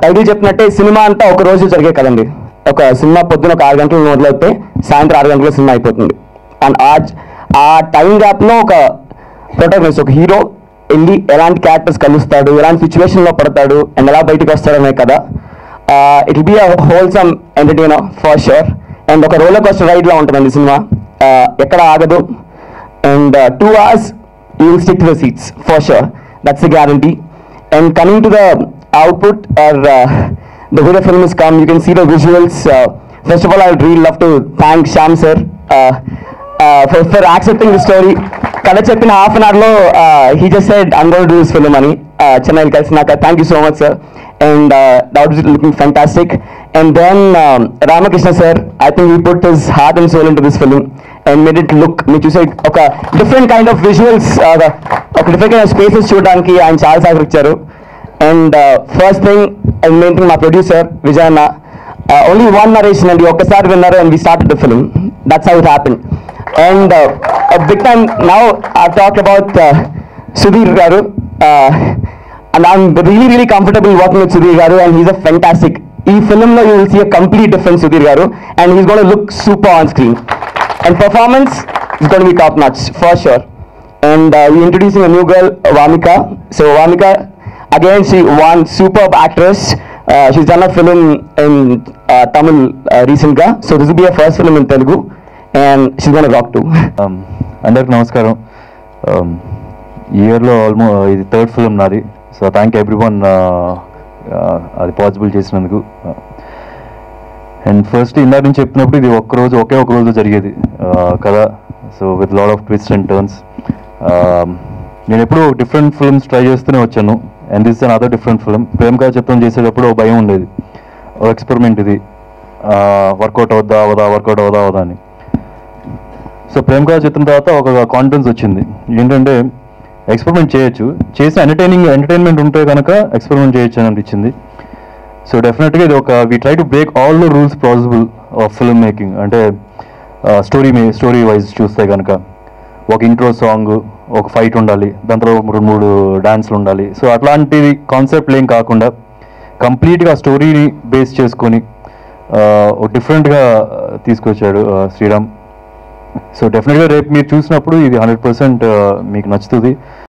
Title చెప్పినట్టే cinema అంతా ఒక రోజు జరిగే కదండి ఒక సినిమా పొద్దున ఒక ఆరు గంటలు మొదలైతే సాయంత్రం ఆరు గంటల సినిమా అయిపోతుంది అండ్ ఆ ఆ టైం గ్యాప్లో ఒక ప్రొటాగనిస్ట్ ఒక హీరో వెళ్ళి ఎలాంటి క్యారెక్టర్స్ కలుస్తాడు ఎలాంటి సిచ్యువేషన్లో పడతాడు అండ్ ఎలా బయటకు వస్తాడనే కదా it be a wholesome entertainer for sure and ఒక రోలర్ కోస్టర్ రైడ్లా ఉంటుందండి సినిమా ఎక్కడ ఆగదు and two hours you will stick to the seats for sure that's the guarantee and coming to the output or the way the film is come you can see the visuals first of all I real love to thank Shyam sir for for accepting the story కథ చెప్పిన half అన్ అవర్లో he just said I'm gonna do this film అని చెన్నై కలిసినాక thank you so much sir and that was looking fantastic and then Ramakrishna sir I think he put his heart and soul into this film and made it look మీరు చూసే ఒక different kind of visuals ఒక different kind of spaces చూడడానికి ఆయన చాలా సహకరించారు and first thing and main thing మా producer Vijay అన్న ఓన్లీ వన్ నరేషన్ అండి ఒక్కసారి విన్నారు and we start the film that's how it happen and big time now I talk about Sudheer గారు and I'm really really comfortable working with Sudheer గారు and he's a fantastic ఈ film లో you will see a complete difference Sudheer గారు and he's gonna look super on screen and performance is gonna be top notch for sure and uh, we're introducing a new girl, Vamika. So Vamika, again, she one superb actress. Uh, she's done a film in uh, Tamil uh, recently. So this will be her first film in Telugu, and she's gonna rock too. Um, అందరికి నమస్కారం Um, ఈ ఇయర్లో almost ఇది third film నాది so thank everyone అది possible చేసినందుకు and first ఇందాక నుంచి చెప్పినప్పుడు ఇది ఒక్క రోజు ఒకే ఒక రోజు జరిగేది uh, కదా so with lot of twist and turns నేను ఎప్పుడూ డిఫరెంట్ ఫిల్మ్స్ ట్రై చేస్తూనే వచ్చాను and this another different film ప్రేమగా చిత్రం చేసేటప్పుడు ఓ భయం ఉండేది ఓ ఎక్స్పెరిమెంట్ ఇది వర్కౌట్ అవుద్దా అవదా వర్కౌట్ అవుదా అవదా అని సో ప్రేమ కథ చిత్రం తర్వాత ఒక కాన్ఫిడెన్స్ వచ్చింది ఏంటంటే ఎక్స్పెరిమెంట్ చేయొచ్చు చేసి ఎంటర్టైనింగ్ ఎంటర్టైన్మెంట్ ఉంటే కనుక ఎక్స్పెరిమెంట్ చేయొచ్చు అని అనిపించింది సో డెఫినెట్గా ఇది ఒక we try to break all the rules possible of film making అంటే స్టోరీ స్టోరీ వైజ్ చూస్తే కనుక ఒక ఇంట్రో సాంగ్ ఒక ఫైట్ ఉండాలి దాంట్లో రెండు మూడు డాన్స్లు ఉండాలి సో అట్లాంటి కాన్సెప్ట్లు ఏం కాకుండా కంప్లీట్గా స్టోరీని బేస్ చేసుకొని ఆ, ఒక డిఫరెంట్గా తీసుకొచ్చాడు ఆ, శ్రీరామ్ సో డెఫినెట్గా రేపు మీరు చూసినప్పుడు ఇది హండ్రెడ్ పర్సెంట్ మీకు నచ్చుతుంది